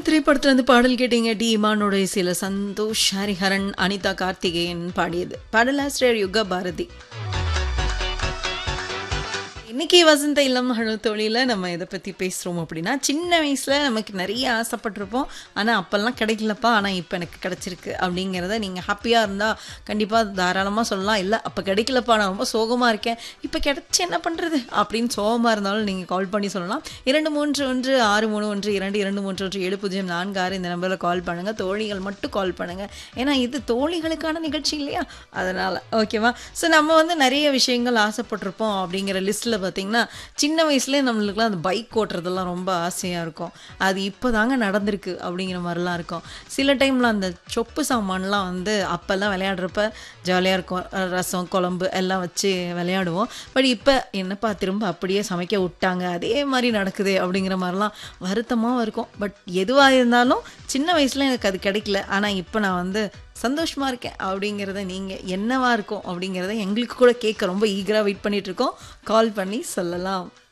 திரைப்படத்துல இருந்து பாடல் கேட்டீங்க டி இமானோட இசையில சந்தோஷ் ஹரிஹரன் அனிதா கார்த்திகேயன் பாடியது பாடலாசிரியர் யுக பாரதி இன்னைக்கு வசந்த இல்லம் ஹலோ தொழில நம்ம இதை பற்றி பேசுகிறோம் அப்படின்னா சின்ன வயசில் நமக்கு நிறைய ஆசைப்பட்டிருப்போம் ஆனால் அப்போல்லாம் கிடைக்கலப்பா ஆனால் இப்போ எனக்கு கிடைச்சிருக்கு அப்படிங்கிறத நீங்கள் ஹாப்பியாக இருந்தால் கண்டிப்பாக தாராளமாக சொல்லலாம் இல்லை அப்போ கிடைக்கலப்பா நான் ரொம்ப சோகமாக இருக்கேன் இப்போ கிடைச்சி என்ன பண்ணுறது அப்படின்னு சோகமாக இருந்தாலும் நீங்கள் கால் பண்ணி சொல்லலாம் இரண்டு மூன்று ஒன்று ஆறு மூணு ஒன்று இரண்டு இரண்டு மூன்று ஒன்று ஏழு பூஜ்ஜியம் நான்கு ஆறு இந்த நம்பரில் கால் பண்ணுங்கள் தோழிகள் மட்டும் கால் பண்ணுங்கள் ஏன்னா இது தோழிகளுக்கான நிகழ்ச்சி இல்லையா அதனால் ஓகேவா ஸோ நம்ம வந்து நிறைய விஷயங்கள் ஆசைப்பட்டிருப்போம் அப்படிங்கிற லிஸ்ட்டில் பார்த்தீங்கன்னா சின்ன வயசுலேயே நம்மளுக்குலாம் அந்த பைக் ஓட்டுறதெல்லாம் ரொம்ப ஆசையாக இருக்கும் அது இப்போ தாங்க நடந்திருக்கு அப்படிங்கிற மாதிரிலாம் இருக்கும் சில டைமில் அந்த சொப்பு சாமான்லாம் வந்து அப்போல்லாம் விளையாடுறப்ப ஜாலியாக இருக்கும் அஹ் ரசம் குழம்பு எல்லாம் வச்சு விளையாடுவோம் பட் இப்போ என்னப்பா திரும்ப அப்படியே சமைக்க விட்டாங்க அதே மாதிரி நடக்குது அப்படிங்கிற மாதிரிலாம் வருத்தமாகவும் இருக்கும் பட் எதுவாக இருந்தாலும் சின்ன வயசில் எனக்கு அது கிடைக்கல ஆனால் இப்போ நான் வந்து சந்தோஷமாக இருக்கேன் அப்படிங்கிறத நீங்கள் என்னவா இருக்கும் அப்படிங்கிறத எங்களுக்கு கூட கேட்க ரொம்ப ஈகராக வெயிட் பண்ணிட்டு இருக்கோம் கால் பண்ணி சொல்லலாம்